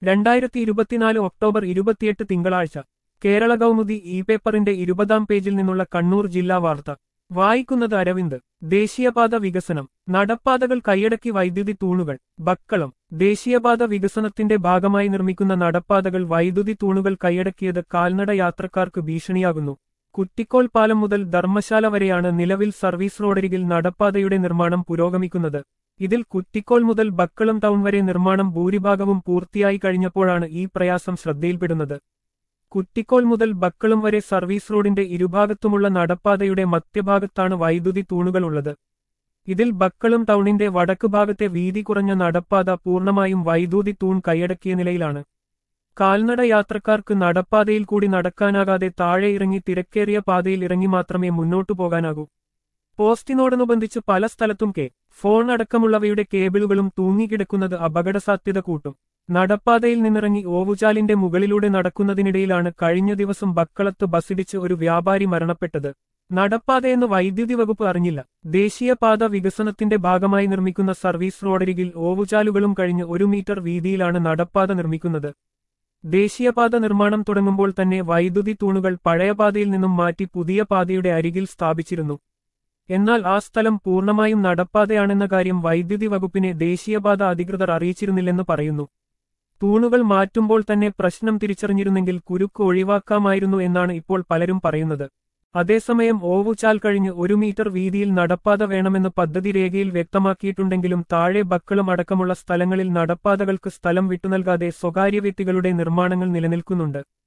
രണ്ടായിരത്തി ഇരുപത്തിനാല് ഒക്ടോബർ ഇരുപത്തിയെട്ട് തിങ്കളാഴ്ച കേരള കൗമുദി ഇ പേപ്പറിന്റെ ഇരുപതാം പേജിൽ നിന്നുള്ള കണ്ണൂർ ജില്ലാ വാർത്ത വായിക്കുന്നത് അരവിന്ദ് ദേശീയപാത വികസനം നടപ്പാതകൾ കൈയടക്കി വൈദ്യുതി തൂണുകൾ ബക്കളം ദേശീയപാത വികസനത്തിന്റെ ഭാഗമായി നിർമ്മിക്കുന്ന നടപ്പാതകൾ വൈദ്യുതി തൂണുകൾ കൈയടക്കിയത് കാൽനട യാത്രക്കാർക്ക് ഭീഷണിയാകുന്നു കുറ്റിക്കോൾ പാലം മുതൽ ധർമ്മശാല വരെയാണ് നിലവിൽ സർവീസ് റോഡരികിൽ നടപ്പാതയുടെ നിർമ്മാണം പുരോഗമിക്കുന്നത് ഇതിൽ കുറ്റിക്കോൾ മുതൽ ബക്കളം ടൗൺ വരെ നിർമ്മാണം ഭൂരിഭാഗവും പൂർത്തിയായി കഴിഞ്ഞപ്പോഴാണ് ഈ പ്രയാസം ശ്രദ്ധയിൽപ്പെടുന്നത് കുറ്റിക്കോൾ മുതൽ ബക്കളം വരെ സർവീസ് റോഡിന്റെ ഇരുഭാഗത്തുമുള്ള നടപ്പാതയുടെ മധ്യഭാഗത്താണ് വൈദ്യുതി തൂണുകളുള്ളത് ഇതിൽ ബക്കളം ടൗണിന്റെ വടക്ക് ഭാഗത്തെ വീതി കുറഞ്ഞ നടപ്പാത പൂർണ്ണമായും വൈദ്യുതി തൂൺ കൈയടക്കിയ നിലയിലാണ് കാൽനട യാത്രക്കാർക്ക് നടപ്പാതയിൽ കൂടി നടക്കാനാകാതെ താഴെ ഇറങ്ങി തിരക്കേറിയ പാതയിൽ ഇറങ്ങി മാത്രമേ മുന്നോട്ടു പോകാനാകൂ പോസ്റ്റിനോടനുബന്ധിച്ച് പല സ്ഥലത്തും കെ ഫോൺ അടക്കമുള്ളവയുടെ കേബിളുകളും തൂങ്ങിക്കിടക്കുന്നത് അപകടസാധ്യത കൂട്ടും നടപ്പാതയിൽ നിന്നിറങ്ങി ഓവുചാലിന്റെ മുകളിലൂടെ നടക്കുന്നതിനിടയിലാണ് കഴിഞ്ഞ ദിവസം ബക്കളത്ത് ബസിടിച്ച് ഒരു വ്യാപാരി മരണപ്പെട്ടത് നടപ്പാതയെന്ന് വൈദ്യുതി വകുപ്പ് അറിഞ്ഞില്ല ദേശീയപാത വികസനത്തിന്റെ ഭാഗമായി നിർമ്മിക്കുന്ന സർവീസ് റോഡരികിൽ ഓവുചാലുകളും കഴിഞ്ഞ് ഒരു മീറ്റർ വീതിയിലാണ് നടപ്പാത നിർമ്മിക്കുന്നത് ദേശീയപാത നിർമ്മാണം തുടങ്ങുമ്പോൾ തന്നെ വൈദ്യുതി തൂണുകൾ പഴയ പാതയിൽ നിന്നും മാറ്റി പുതിയ പാതയുടെ അരികിൽ സ്ഥാപിച്ചിരുന്നു എന്നാൽ ആ സ്ഥലം പൂർണ്ണമായും നടപ്പാതയാണെന്ന കാര്യം വൈദ്യുതി വകുപ്പിനെ ദേശീയപാത അധികൃതർ അറിയിച്ചിരുന്നില്ലെന്ന് പറയുന്നു തൂണുകൾ മാറ്റുമ്പോൾ തന്നെ പ്രശ്നം തിരിച്ചറിഞ്ഞിരുന്നെങ്കിൽ കുരുക്ക് ഒഴിവാക്കാമായിരുന്നു എന്നാണ് ഇപ്പോൾ പലരും പറയുന്നത് അതേസമയം ഓവുചാൽ കഴിഞ്ഞ് ഒരു മീറ്റർ വീതിയിൽ നടപ്പാത വേണമെന്ന് പദ്ധതി രേഖയിൽ വ്യക്തമാക്കിയിട്ടുണ്ടെങ്കിലും താഴെ ബക്കളും അടക്കമുള്ള സ്ഥലങ്ങളിൽ നടപ്പാതകൾക്ക് സ്ഥലം വിട്ടുനൽകാതെ സ്വകാര്യ വ്യക്തികളുടെ നിർമ്മാണങ്ങൾ നിലനിൽക്കുന്നുണ്ട്